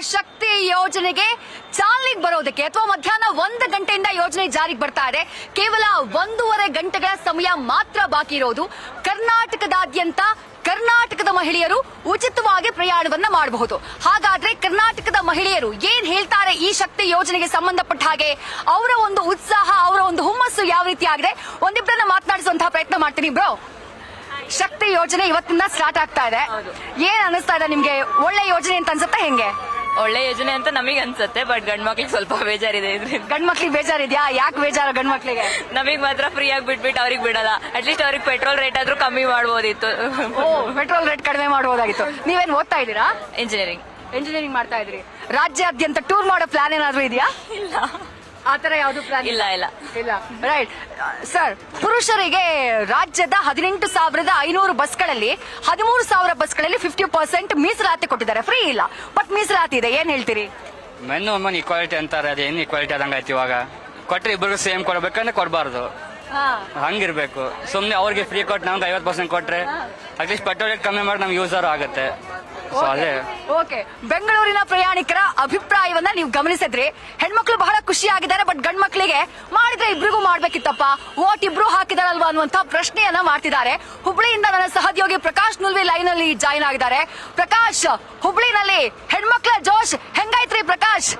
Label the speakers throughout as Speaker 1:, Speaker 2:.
Speaker 1: ಶಕ್ತಿ ಯೋಜನೆಗೆ ಚಾಲನೆಗೆ ಬರೋದಕ್ಕೆ ಅಥವಾ ಮಧ್ಯಾಹ್ನ ಒಂದು ಗಂಟೆಯಿಂದ ಯೋಜನೆ ಜಾರಿಗೆ ಬರ್ತಾ ಇದೆ ಕೇವಲ ಒಂದೂವರೆ ಗಂಟೆಗಳ ಸಮಯ ಮಾತ್ರ ಬಾಕಿ ಇರೋದು ಕರ್ನಾಟಕದಾದ್ಯಂತ ಕರ್ನಾಟಕದ ಮಹಿಳೆಯರು ಉಚಿತವಾಗಿ ಪ್ರಯಾಣವನ್ನ ಮಾಡಬಹುದು ಹಾಗಾದ್ರೆ ಕರ್ನಾಟಕದ ಮಹಿಳೆಯರು ಏನ್ ಹೇಳ್ತಾರೆ ಈ ಶಕ್ತಿ ಯೋಜನೆಗೆ ಸಂಬಂಧಪಟ್ಟ ಹಾಗೆ ಅವರ ಒಂದು ಉತ್ಸಾಹ ಅವರ ಒಂದು ಹುಮ್ಮಸ್ಸು ಯಾವ ರೀತಿ ಆಗಿದೆ ಒಂದಿಬ್ಬರನ್ನ ಮಾತನಾಡಿಸುವಂತಹ ಪ್ರಯತ್ನ ಮಾಡ್ತೀನಿ ಬ್ರೋ ಶಕ್ತಿ ಯೋಜನೆ ಇವತ್ತಿಂದ ಸ್ಟಾರ್ಟ್ ಆಗ್ತಾ ಇದೆ ಏನ್ ಅನಿಸ್ತಾ ಇದೆ ನಿಮ್ಗೆ ಒಳ್ಳೆ ಯೋಜನೆ ಅಂತ ಅನ್ಸುತ್ತಾ ಹೆಂಗೆ
Speaker 2: ಒಳ್ಳೆ ಯೋಜನೆ ಅಂತ ನಮಗೆ ಅನ್ಸುತ್ತೆ ಬಟ್ ಗಂಡ್ ಮಕ್ಳಿಗೆ ಸ್ವಲ್ಪ ಬೇಜಾರಿದೆ ಇದ್ರಿಂದ
Speaker 1: ಗಂಡ್ ಮಕ್ಳಿಗೆ ಬೇಜಾರಿದ್ಯಾ ಯಾಕೆ ಬೇಜಾರು ಗಂಡ್ ಮಕ್ಳಿಗೆ
Speaker 2: ನಮಗ್ ಮಾತ್ರ ಫ್ರೀ ಆಗಿ ಬಿಟ್ಬಿಟ್ಟು ಅವ್ರಿಗೆ ಬಿಡಲ್ಲ ಅಟ್ಲೀಸ್ಟ್ ಅವ್ರಿಗೆ ಪೆಟ್ರೋಲ್ ರೇಟ್ ಆದ್ರೂ ಕಮ್ಮಿ ಮಾಡ್ಬೋದಿತ್ತು
Speaker 1: ಓ ಪೆಟ್ರೋಲ್ ರೇಟ್ ಕಡಿಮೆ ಮಾಡಬಹುದಾಗಿತ್ತು ನೀವೇನ್ ಓದ್ತಾ ಇದ್ದೀರಾ
Speaker 2: ಇಂಜಿನಿಯರಿಂಗ್
Speaker 1: ಇಂಜಿನಿಯರಿಂಗ್ ಮಾಡ್ತಾ ಇದ್ರಿ ರಾಜ್ಯಾದ್ಯಂತ ಟೂರ್ ಮಾಡೋ ಪ್ಲಾನ್ ಏನಾದ್ರು ಇದೆಯಾ
Speaker 2: ಇಲ್ಲ
Speaker 1: ಆತರ ಯಾವ್ದು ಪ್ಲಾನ್
Speaker 2: ಇಲ್ಲ ಇಲ್ಲ
Speaker 1: ಇಲ್ಲ ರೈಟ್ ಸರ್ ಪುರುಷರಿಗೆ ರಾಜ್ಯದ ಹದಿನೆಂಟು ಸಾವಿರದ ಐನೂರು ಬಸ್ಗಳಲ್ಲಿ ಹದಿಮೂರು ಸಾವಿರ ಬಸ್ಗಳಲ್ಲಿ ಫಿಫ್ಟಿ ಪರ್ಸೆಂಟ್ ಮೀಸಲಾತಿ ಕೊಟ್ಟಿದ್ದಾರೆ ಫ್ರೀ ಇಲ್ಲ ಬಟ್ ಮೀಸಲಾತಿ ಇದೆ ಏನ್ ಹೇಳ್ತೀರಿ
Speaker 3: ಮೆನ್ ವುಮನ್ ಈಕ್ವಾಲಿಟಿ ಅಂತಾರೆ ಅದು ಏನು ಈಕ್ವಾಲಿಟಿ ಆದಂಗೆ ಆಯ್ತು ಇವಾಗ ಕೊಟ್ರೆ ಇಬ್ಬರಿಗೂ ಸೇಮ್ ಕೊಡ್ಬೇಕಂದ್ರೆ ಕೊಡಬಾರ್ದು ಹಂಗಿರ್ಬೇಕು ಸುಮ್ಮನೆ ಅವ್ರಿಗೆ ಫ್ರೀ ಕೊಟ್ಟು ನಮ್ಗೆ ಐವತ್ತು ಪರ್ಸೆಂಟ್ ಕೊಟ್ರೆ ಅಟ್ಲೀಸ್ಟ್ ಪೆಟ್ರೋಲ್ ರೇಟ್ ಕಮ್ಮಿ ಮಾಡಿ ನಮ್ಗೆ ಯೂಸರ್ ಆಗುತ್ತೆ ಸೊ ಅದೇ
Speaker 1: ಓಕೆ ಬೆಂಗಳೂರಿನ ಪ್ರಯಾಣಿಕರ ಅಭಿಪ್ರಾಯವನ್ನ ನೀವು ಗಮನಿಸಿದ್ರಿ ಹೆಣ್ಮಕ್ಳು ಬಹಳ ಖುಷಿಯಾಗಿದ್ದಾರೆ ಬಟ್ ಗಂಡ್ ಮಕ್ಳಿಗೆ ಮಾಡಿದ್ರೆ ಇಬ್ರಿಗೂ ಮಾಡ್ಬೇಕಿತ್ತಪ್ಪ ಓಟ್ ಇಬ್ರು ಹಾಕಿದಾರಲ್ವಾ ಅನ್ನುವಂತ ಪ್ರಶ್ನೆಯನ್ನ ಮಾಡ್ತಿದ್ದಾರೆ ಹುಬ್ಳಿಯಿಂದ ನನ್ನ ಸಹೋದ್ಯೋಗಿ ಪ್ರಕಾಶ್ ನುಲ್ವಿ ಲೈನ್ ಅಲ್ಲಿ ಜಾಯಿನ್ ಆಗಿದ್ದಾರೆ ಪ್ರಕಾಶ್ ಹುಬ್ಳಿನಲ್ಲಿ ಹೆಣ್ಮಕ್ಳ ಜೋಶ್ ಹೆಂಗಾಯ್ತ್ರಿ ಪ್ರಕಾಶ್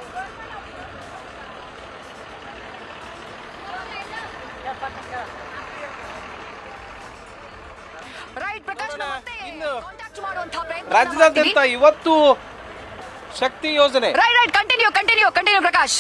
Speaker 1: ರೈಟ್ ಪ್ರಕಾಶ್ ಕಾಂಟ್ಯಾಕ್ಟ್ ಮಾಡುವಂತಹ ಪ್ರಯತ್ನ
Speaker 4: ರಾಜ್ಯದಾದ್ಯಂತ ಇವತ್ತು ಶಕ್ತಿ ಯೋಜನೆ
Speaker 1: right right continue continue continue Prakash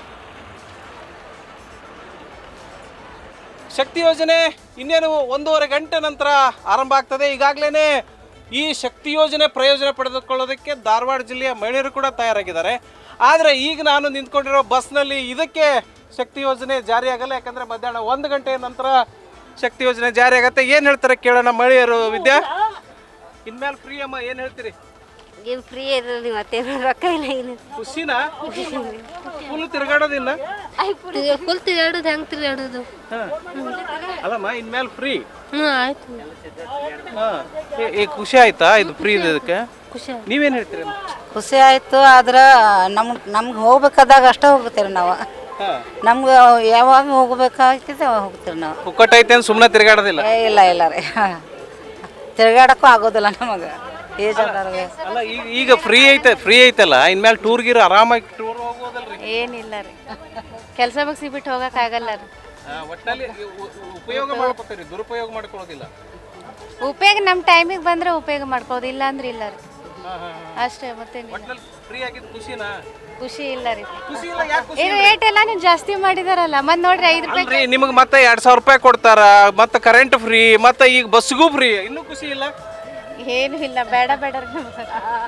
Speaker 4: Shakti ಯೋಜನೆ ಇನ್ನೇನು ಒಂದೂವರೆ ಗಂಟೆ ನಂತರ ಆರಂಭ ಆಗ್ತದೆ ಈಗಾಗಲೇ ಈ ಶಕ್ತಿ ಯೋಜನೆ ಪ್ರಯೋಜನ ಪಡೆದುಕೊಳ್ಳೋದಕ್ಕೆ ಧಾರವಾಡ ಜಿಲ್ಲೆಯ ಮಹಿಳೆಯರು ಕೂಡ ತಯಾರಾಗಿದ್ದಾರೆ ಆದರೆ ಈಗ ನಾನು ನಿಂತ್ಕೊಂಡಿರೋ ಬಸ್ನಲ್ಲಿ ಇದಕ್ಕೆ ಶಕ್ತಿ ಯೋಜನೆ ಜಾರಿ ಆಗಲ್ಲ ಯಾಕಂದ್ರೆ ಮಧ್ಯಾಹ್ನ ಒಂದು ಗಂಟೆಯ ನಂತರ ಶಕ್ತಿ ಯೋಜನೆ ಜಾರಿ ಆಗತ್ತೆ ಏನು ಹೇಳ್ತಾರೆ ಕೇಳೋಣ ಮಹಿಳೆಯರು ವಿದ್ಯಾ ಇನ್ಮೇಲೆ ಫ್ರೀ ಅಮ್ಮ ಏನು ಹೇಳ್ತೀರಿ
Speaker 5: ನೀವು ಫ್ರೀ ಇರಲಿ ಮತ್ತೆ ರೊಕ್ಕ ಇಲ್ಲ ಏನು
Speaker 4: ಖುಷಿನಾ ಫುಲ್ ತಿರುಗಾಡೋದಿಲ್ಲ
Speaker 5: ಫುಲ್ ತಿರುಗಾಡೋದು ಹೆಂಗೆ ತಿರುಗಾಡೋದು
Speaker 4: ಅಲ್ಲಮ್ಮ ಇನ್ಮೇಲೆ ಫ್ರೀ
Speaker 5: ಹ್ಞೂ ಆಯ್ತು
Speaker 4: ಹಾ ಏ- ಏ ಖುಷಿ ಆಯ್ತಾ ಇದು ಫ್ರೀ ಇದಕ್ಕೆ
Speaker 5: ಖುಷಿ
Speaker 4: ನೀವೇನ್ ಹೇಳ್ತೀರಿ
Speaker 6: ಖುಷಿ ಆಯ್ತು ಆದ್ರೆ ನಮ್ಗೆ ನಮ್ಗೆ ಹೋಗ್ಬೇಕಾದಾಗ ಅಷ್ಟೇ ಹೋಗ್ತೀವಿ ನಾವು ನಮ್ಗೆ ಯಾವಾಗ ಹೋಗ್ಬೇಕಾಗ್ತದೆ ಅವಾಗ ಹೋಗ್ತೀವಿ ನಾವು
Speaker 4: ಪುಕ್ಕಟ್ ಐತೆ ಅಂತ ಸುಮ್ಮನೆ ತಿರ್ಗಾಡೋದಿಲ್ಲ
Speaker 6: ಏ ಇಲ್ಲ ಇಲ್ಲ ರೀ ತಿರ್ಗಾಡಕ್ಕೂ ಆಗೋದಿಲ್ಲ ನಮಗೆ ಏಜ್ ಆದವ್ರಿಗೆ
Speaker 4: ಅಲ್ಲ ಈಗ ಈಗ ಫ್ರೀ ಐತೆ ಫ್ರೀ ಐತಲ್ಲ ಇನ್ಮೇಲೆ ಟೂರ್ ಗೀರ್ ಆರಾಮಾಗಿ ಟೂರ್ ಹೋಗೋದಲ್ರಿ
Speaker 5: ಏನಿಲ್ಲ ರೀ ಕೆಲಸ ಬಗ್ಗೆ ಬಿಟ್ಟು ಹೋಗಕ್ಕಾಗಲ್ಲ ರೀ
Speaker 4: ಆ, ಒಟ್ನಲ್ಲಿ ಉ- ಉ- ಉಪಯೋಗ ಮಾಡ್ಕೊತೀರಿ ದುರುಪಯೋಗ ಮಾಡ್ಕೊಳ್ಳೋದಿಲ್ಲ
Speaker 5: ಉಪಯೋಗ ನಮ್ಮ ಟೈಮಿಗೆ ಬಂದ್ರೆ ಉಪಯೋಗ ಮಾಡ್ಕೋದು ಇಲ್ಲ ಅಂದ್ರೆ ಇಲ್ಲ ರೀ ಅಷ್ಟೇ ಮತ್ತೆ
Speaker 4: ಒಟ್ನಲ್ಲಿ ಫ್ರೀ ಆಗಿದ್ದು ಖುಷಿನಾ
Speaker 5: ಖುಷಿ ಇಲ್ಲ ರೀ
Speaker 4: ಖುಷಿ ಇಲ್ಲ ಯಾಕೆ ಖುಷಿ
Speaker 5: ಏನು ರೇಟ್ ಎಲ್ಲ ನೀವು ಜಾಸ್ತಿ ಮಾಡಿದಾರಲ್ಲ ಮತ್ತೆ ನೋಡ್ರಿ ಐದು ರೂಪಾಯಿ
Speaker 4: ಅಲ್ರಿ ನಿಮಗೆ ಮತ್ತೆ ಎರಡ್ ಸಾವಿರ ರೂಪಾಯಿ ಕೊಡ್ತಾರ ಮತ್ತೆ ಕರೆಂಟ್ ಫ್ರೀ ಮತ್ತೆ ಈಗ ಬಸ್ಗೂ ಫ್ರೀ ಇನ್ನೂ ಖುಷಿ ಇಲ್ಲ
Speaker 5: ಏನು ಇಲ್ಲ ಬೇಡ ಬೇಡ ರೀ ನಮ್ಗೆ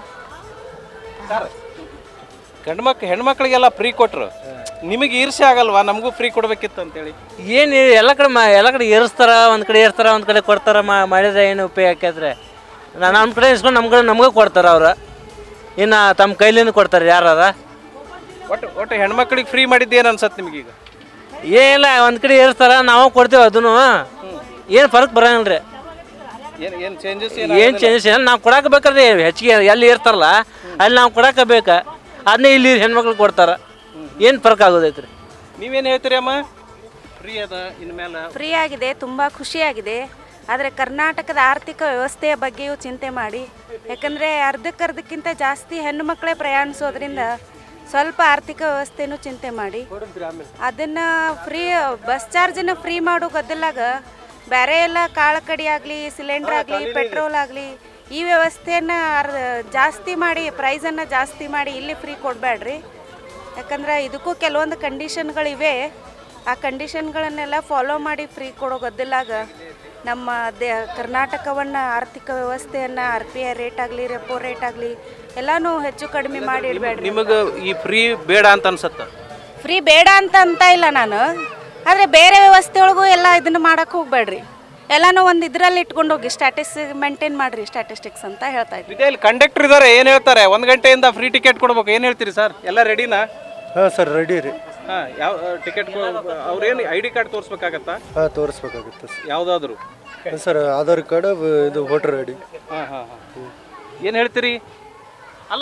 Speaker 4: ಗಂಡು ಮಕ್ಳು ಹೆಣ್ಮಕ್ಳಿಗೆಲ್ಲ ಫ್ರೀ ಕೊಟ್ರು ನಿಮಗೆ ಈರ್ಷೆ ಆಗಲ್ವಾ ನಮಗೂ ಫ್ರೀ ಕೊಡ್ಬೇಕಿತ್ತು ಅಂತೇಳಿ
Speaker 7: ಏನು ಎಲ್ಲ ಕಡೆ ಮಾ ಎಲ್ಲ ಕಡೆ ಏರಿಸ್ತಾರ ಒಂದು ಕಡೆ ಏರ್ಸ್ತಾರ ಒಂದು ಕಡೆ ಕೊಡ್ತಾರ ಮಾ ಮಾಡಿದ್ರೆ ಏನು ಉಪಯೋಗ ಆಕೈತ್ರೆ ನಾನು ನಮ್ಮ ಕಡೆ ಇಸ್ಕೊಂಡು ನಮ್ಮ ಕಡೆ ನಮಗೆ ಕೊಡ್ತಾರ ಅವ್ರು ಇನ್ನು ತಮ್ಮ ಕೈಲಿಂದ ಕೊಡ್ತಾರೆ ಯಾರಾರ
Speaker 4: ಒಟ್ಟು ಒಟ್ಟು ಹೆಣ್ಮಕ್ಳಿಗೆ ಫ್ರೀ ಮಾಡಿದ್ದೇನು ಅನ್ಸತ್ತೆ ನಿಮಗೀಗ
Speaker 7: ಏನಿಲ್ಲ ಒಂದು ಕಡೆ ಏರಿಸ್ತಾರ ನಾವು ಕೊಡ್ತೇವೆ ಅದನ್ನು ಏನು ಫರಕ್ ಬರಂಗಿಲ್ಲ ರೀ
Speaker 4: ಏನು ಏನು ಚೇಂಜಸ್
Speaker 7: ಏನು ಚೇಂಜಸ್ ಏನಿಲ್ಲ ನಾವು ಕೊಡಕ್ಕೆ ಬೇಕಾದ್ರೆ ಹೆಚ್ಚಿಗೆ ಎಲ್ಲಿ ಏರ್ತಾರಲ್ಲ ಅಲ್ಲಿ ನಾವು ಕೊಡಕ್ಕೆ ಬೇಕು ಅದನ್ನೇ ಇಲ್ಲಿ ಹೆಣ್ಮಕ್ಳು ಕೊಡ್ತಾರ ಏನು ಫರಕ್ ಆಗೋದೈತ್ರಿ
Speaker 4: ನೀವೇನು ಹೇಳ್ತೀರಿ ಅಮ್ಮ ಫ್ರೀ ಅದ ಇನ್ಮೇಲೆ
Speaker 8: ಫ್ರೀ ಆಗಿದೆ ತುಂಬ ಖುಷಿಯಾಗಿದೆ ಆದರೆ ಕರ್ನಾಟಕದ ಆರ್ಥಿಕ ವ್ಯವಸ್ಥೆಯ ಬಗ್ಗೆಯೂ ಚಿಂತೆ ಮಾಡಿ ಯಾಕಂದರೆ ಅರ್ಧಕ್ಕರ್ಧಕ್ಕಿಂತ ಜಾಸ್ತಿ ಹೆಣ್ಣು ಮಕ್ಕಳೇ ಪ್ರಯಾಣಿಸೋದ್ರಿಂದ ಸ್ವಲ್ಪ ಆರ್ಥಿಕ ವ್ಯವಸ್ಥೆನೂ ಚಿಂತೆ ಮಾಡಿ ಅದನ್ನು ಫ್ರೀ ಬಸ್ ಚಾರ್ಜನ್ನು ಫ್ರೀ ಮಾಡೋ ಗದ್ದಲಾಗ ಬೇರೆ ಎಲ್ಲ ಕಾಳು ಕಡಿ ಆಗಲಿ ಸಿಲಿಂಡರ್ ಆಗಲಿ ಪೆಟ್ರೋಲ್ ಆಗಲಿ ಈ ವ್ಯವಸ್ಥೆಯನ್ನು ಅರ್ ಜಾಸ್ತಿ ಮಾಡಿ ಪ್ರೈಸನ್ನು ಜಾಸ್ತಿ ಮಾಡಿ ಇಲ್ಲಿ ಫ್ರೀ ಕೊಡಬೇಡ್ರಿ ಯಾಕಂದ್ರೆ ಇದಕ್ಕೂ ಕೆಲವೊಂದು ಕಂಡೀಷನ್ಗಳಿವೆ ಆ ಕಂಡೀಷನ್ಗಳನ್ನೆಲ್ಲ ಫಾಲೋ ಮಾಡಿ ಫ್ರೀ ಕೊಡೋ ಗದ್ದಲಾಗ ನಮ್ಮ ದೇ ಕರ್ನಾಟಕವನ್ನು ಆರ್ಥಿಕ ವ್ಯವಸ್ಥೆಯನ್ನು ಆರ್ ಪಿ ಐ ರೇಟ್ ಆಗಲಿ ರೆಪೋ ರೇಟ್ ಆಗಲಿ ಎಲ್ಲನೂ ಹೆಚ್ಚು ಕಡಿಮೆ ಮಾಡಿ ಇಡಬೇಡ್ರಿ
Speaker 4: ನಿಮಗೆ ಈ ಫ್ರೀ ಬೇಡ ಅಂತ ಅನ್ಸತ್ತ
Speaker 8: ಫ್ರೀ ಬೇಡ ಅಂತ ಅಂತ ಇಲ್ಲ ನಾನು ಆದರೆ ಬೇರೆ ವ್ಯವಸ್ಥೆ ಒಳಗೂ ಎಲ್ಲ ಇದನ್ನು ಮಾಡಕ್ಕೆ ಹೋಗ್ಬೇಡ್ರಿ ಎಲ್ಲನೂ ಒಂದು ಇದರಲ್ಲಿ ಇಟ್ಕೊಂಡು ಹೋಗಿ ಸ್ಟ್ಯಾಟಿಸ್ ಮೇಂಟೈನ್ ಮಾಡಿರಿ ಸ್ಟ್ಯಾಟಿಸ್ಟಿಕ್ಸ್ ಅಂತ ಹೇಳ್ತಾ ಇದ್ವಿ
Speaker 4: ಇದೇ ಇಲ್ಲಿ ಕಂಡಕ್ಟರ್ ಇದ್ದಾರೆ ಏನು ಹೇಳ್ತಾರೆ ಒಂದು ಗಂಟೆಯಿಂದ ಫ್ರೀ ಟಿಕೆಟ್ ಕೊಡ್ಬೇಕು ಏನು ಹೇಳ್ತೀರಿ ಸರ್ ಎಲ್ಲ ರೆಡಿನಾ
Speaker 9: ಹಾಂ ಸರ್ ರೆಡಿ ರೀ
Speaker 4: ಹಾಂ ಯಾವ ಟಿಕೆಟ್ ಅವ್ರೇನು ಐ ಡಿ ಕಾರ್ಡ್ ತೋರಿಸ್ಬೇಕಾಗತ್ತಾ
Speaker 9: ಹಾಂ ತೋರಿಸ್ಬೇಕಾಗುತ್ತೆ ಸರ್
Speaker 4: ಯಾವುದಾದ್ರು
Speaker 9: ಸರ್ ಆಧಾರ್ ಕಾರ್ಡ್ ಇದು ವೋಟರ್ ಐ ಡಿ
Speaker 4: ಹಾಂ ಹಾಂ ಹಾಂ ಏನು ಹೇಳ್ತೀರಿ ಅಲ್ಲ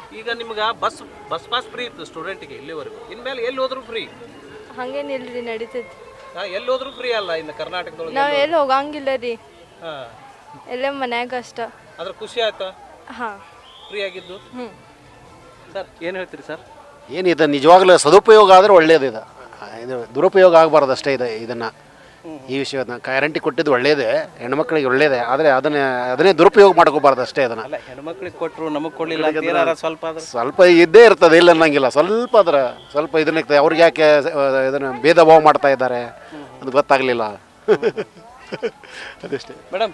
Speaker 4: ಈಗ ನಿಮ್ಗೆ ಬಸ್ ಬಸ್ ಪಾಸ್ ಫ್ರೀ ಇತ್ತು ಸ್ಟೂಡೆಂಟ್ಗೆ ಇಲ್ಲಿವರೆಗೂ ಇನ್ಮೇಲೆ ಎಲ್ಲಿ ಹೋದ್ರು ಫ್ರೀ
Speaker 10: ಹಂಗೇನಿಲ್ರಿ ನಡೀತೈತಿ
Speaker 4: ಎಲ್ಲಿ ಹೋದ್ರು ಫ್ರೀ ಅಲ್ಲ ಇನ್ನು ಕರ್ನಾಟಕದೊಳಗೆ
Speaker 10: ನಾವ್ ಎಲ್ಲಿ ಹೋಗಂಗಿಲ್ಲ ರೀ
Speaker 4: ಹಾ
Speaker 10: ಎಲ್ಲೇ ಮನ್ಯಾಗ ಅಷ್ಟ
Speaker 4: ಅದ್ರ ಖುಷಿ ಆಯ್ತಾ
Speaker 10: ಹಾ
Speaker 4: ಫ್ರೀ ಆಗಿದ್ದು
Speaker 10: ಹ್ಮ್
Speaker 4: ಸರ್ ಏನು ಹೇಳ್ತೀರಿ ಸರ್
Speaker 11: ಏನಿದೆ ನಿಜವಾಗ್ಲೂ ಸದುಪಯೋಗ ಆದರೆ ಒಳ್ಳೇದು ಇದು ಇದು ದುರುಪಯೋಗ ಆಗಬಾರ್ದು ಅಷ್ಟೇ ಇದೆ ಇದನ್ನು ಈ ವಿಷಯನ ಗ್ಯಾರಂಟಿ ಕೊಟ್ಟಿದ್ದು ಒಳ್ಳೇದೇ ಹೆಣ್ಮಕ್ಳಿಗೆ ಒಳ್ಳೇದೇ ಆದರೆ ಅದನ್ನೇ ಅದನ್ನೇ ದುರುಪಯೋಗ ಮಾಡ್ಕೋಬಾರ್ದು ಅಷ್ಟೇ ಅದನ್ನು
Speaker 4: ಅಲ್ಲ ಹೆಣ್ಮಕ್ಳಿಗೆ ಕೊಟ್ಟರು ನಮಗೆ ಕೊಡಲಿಲ್ಲ ಅಂತ ಏನಾರ ಸ್ವಲ್ಪ ಆದ್ರೆ
Speaker 11: ಸ್ವಲ್ಪ ಇದ್ದೇ ಇರ್ತದೆ ಇಲ್ಲ ಅನ್ನಂಗಿಲ್ಲ ಸ್ವಲ್ಪ ಅದರ ಸ್ವಲ್ಪ ಇದನ್ನ ಅವ್ರಿಗೆ ಯಾಕೆ ಆ, ಇದನ್ನ ಭೇದ ಭಾವ ಮಾಡ್ತಾ ಇದ್ದಾರೆ ಅದು ಗೊತ್ತಾಗಲಿಲ್ಲ ಅದಷ್ಟೇ
Speaker 4: ಮೇಡಮ್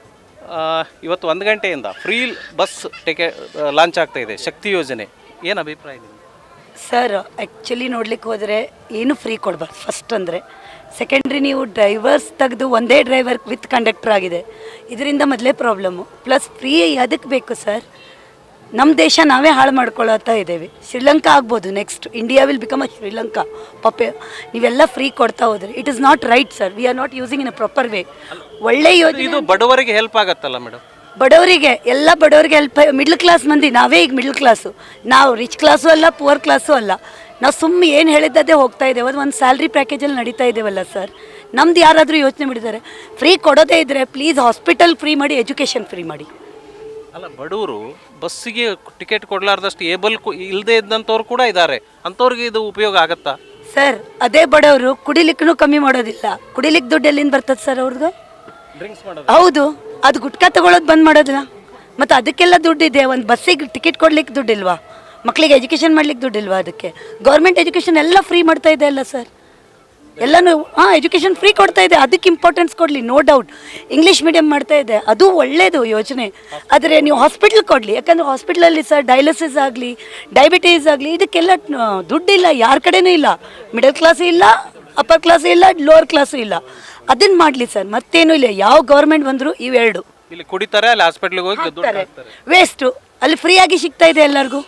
Speaker 4: ಇವತ್ತು ಒಂದು ಗಂಟೆಯಿಂದ ಫ್ರೀ ಬಸ್ ಟಿಕೆಟ್ ಲಾಂಚ್ ಆಗ್ತಾ ಇದೆ ಶಕ್ತಿ ಯೋಜನೆ ಏನು ಅಭಿಪ್ರಾಯ ನಿಮ್ಗೆ
Speaker 12: ಸರ್ ಆ್ಯಕ್ಚುಲಿ ನೋಡ್ಲಿಕ್ಕೆ ಹೋದರೆ ಏನು ಫ್ರೀ ಕೊಡ್ಬಾರ್ದು ಫಸ್ಟ್ ಅಂದರೆ ಸೆಕೆಂಡ್ರಿ ನೀವು ಡ್ರೈವರ್ಸ್ ತೆಗೆದು ಒಂದೇ ಡ್ರೈವರ್ ವಿತ್ ಕಂಡಕ್ಟರ್ ಆಗಿದೆ ಇದರಿಂದ ಮೊದಲೇ ಪ್ರಾಬ್ಲಮ್ಮು ಪ್ಲಸ್ ಫ್ರೀ ಅದಕ್ಕೆ ಬೇಕು ಸರ್ ನಮ್ಮ ದೇಶ ನಾವೇ ಹಾಳು ಮಾಡ್ಕೊಳತ್ತಾ ಇದ್ದೇವೆ ಶ್ರೀಲಂಕಾ ಆಗ್ಬೋದು next India will become a Sri Lanka ಪಪ್ಪೆ ನೀವೆಲ್ಲ ಫ್ರೀ ಕೊಡ್ತಾ ಹೋದ್ರೆ it is not right sir we are not using in a proper way ಒಳ್ಳೆ ಯೋಜನೆ
Speaker 4: ಇದು ಬಡವರಿಗೆ ಹೆಲ್ಪ್ ಆಗತ್ತಲ್ಲ ಮೇಡಮ್
Speaker 12: ಬಡವರಿಗೆ ಎಲ್ಲ ಬಡವರಿಗೆ ಹೆಲ್ಪ್ ಮಿಡ್ಲ್ ಕ್ಲಾಸ್ ಮಂದಿ ನಾವೇ ಈಗ ಮಿಡ್ಲ್ ಕ್ಲಾಸು ನಾವು ರಿಚ್ ಕ್ಲಾಸು ಅಲ್ಲ ಪುವರ್ ಕ್ಲಾಸು ಅಲ್ಲ ನಾವು ಸುಮ್ಮನೆ ಏನು ಹೇಳಿದ್ದದೇ ಹೋಗ್ತಾ ಇದ್ದೇವೆ ಅದು ಒಂದು ಸ್ಯಾಲ್ರಿ ಪ್ಯಾಕೇಜಲ್ಲಿ ನಡೀತಾ ಇದ್ದೇವಲ್ಲ ಸರ್ ನಮ್ದು ಯಾರಾದರೂ ಯೋಚನೆ ಮಾಡಿದ್ದಾರೆ ಫ್ರೀ ಕೊಡೋದೇ ಇದ್ದರೆ ಪ್ಲೀಸ್ ಹಾಸ್ಪಿಟಲ್ ಫ್ರೀ ಮಾಡಿ ಎಜುಕೇಷನ್ ಫ್ರೀ ಮಾಡಿ
Speaker 4: ಅಲ್ಲ ಬಡವರು ಬಸ್ಸಿಗೆ ಟಿಕೆಟ್ ಕೊಡಲಾರ್ದಷ್ಟು ಏಬಲ್ ಇಲ್ಲದೆ ಇದ್ದಂಥವ್ರು ಕೂಡ ಇದ್ದಾರೆ ಅಂಥವ್ರಿಗೆ ಇದು ಉಪಯೋಗ ಆಗತ್ತಾ
Speaker 12: ಸರ್ ಅದೇ ಬಡವರು ಕುಡಿಲಿಕ್ಕೂ ಕಮ್ಮಿ ಮಾಡೋದಿಲ್ಲ ಕುಡಿಲಿಕ್ಕೆ ದುಡ್ಡು ಎಲ್ಲಿಂದ ಬರ್ತದೆ ಸರ್ ಅವ್ರದ್ದು
Speaker 4: ಡ್ರಿಂಕ್ಸ್ ಮಾಡೋದು
Speaker 12: ಹೌದು ಅದು ಗುಟ್ಕಾ ತಗೊಳ್ಳೋದು ಬಂದ್ ಮಾಡೋದಿಲ್ಲ ಮತ್ತು ಅದಕ್ಕೆಲ್ಲ ದುಡ್ಡಿದೆ ಒಂದು ಬಸ್ಸಿಗೆ ಟಿಕೆಟ್ ಕೊಡ್ಲಿಕ್ಕೆ ದುಡ್ಡಿಲ್ವಾ ಮಕ್ಕಳಿಗೆ ಎಜುಕೇಷನ್ ಮಾಡ್ಲಿಕ್ಕೆ ದುಡ್ಡಿಲ್ವಾ ಅದಕ್ಕೆ ಗೌರ್ಮೆಂಟ್ ಎಜುಕೇಷನ್ ಎಲ್ಲ ಫ್ರೀ ಮಾಡ್ತಾ ಇದೆ ಅಲ್ಲ ಸರ್ ಎಲ್ಲನೂ ಹಾಂ ಎಜುಕೇಷನ್ ಫ್ರೀ ಕೊಡ್ತಾ ಇದೆ ಅದಕ್ಕೆ ಇಂಪಾರ್ಟೆನ್ಸ್ ಕೊಡಲಿ ನೋ ಡೌಟ್ ಇಂಗ್ಲೀಷ್ ಮೀಡಿಯಂ ಮಾಡ್ತಾ ಇದೆ ಅದು ಒಳ್ಳೆಯದು ಯೋಜನೆ ಆದರೆ ನೀವು ಹಾಸ್ಪಿಟ್ಲ್ ಕೊಡಲಿ ಯಾಕಂದರೆ ಹಾಸ್ಪಿಟ್ಲಲ್ಲಿ ಸರ್ ಡಯಾಲಿಸಿಸ್ ಆಗಲಿ ಡಯಾಬಿಟೀಸ್ ಆಗಲಿ ಇದಕ್ಕೆಲ್ಲ ಆ, ದುಡ್ಡಿಲ್ಲ ಯಾರ ಕಡೆನೂ ಇಲ್ಲ ಮಿಡಲ್ ಕ್ಲಾಸು ಇಲ್ಲ ಅಪ್ಪರ್ ಕ್ಲಾಸು ಇಲ್ಲ ಲೋವರ್ ಕ್ಲಾಸು ಇಲ್ಲ ಅದನ್ನು ಮಾಡಲಿ ಸರ್ ಮತ್ತೇನೂ ಇಲ್ಲ ಯಾವ ಗೌರ್ಮೆಂಟ್ ಬಂದರೂ ಇವೆರಡು
Speaker 4: ಇಲ್ಲಿ ಕುಡಿತಾರೆ ಅಲ್ಲಿ ಹಾಸ್ಪಿಟ್ಲಿಗೆ ಹೋಗಿ ದುಡ್ಡು ಹಾಕ್ತಾರೆ
Speaker 12: ವೇಸ್ಟು ಅಲ್ಲಿ ಫ್ರೀಯಾಗಿ ಸಿಗ್ತಾ ಇದೆ ಎಲ್ಲರಿಗೂ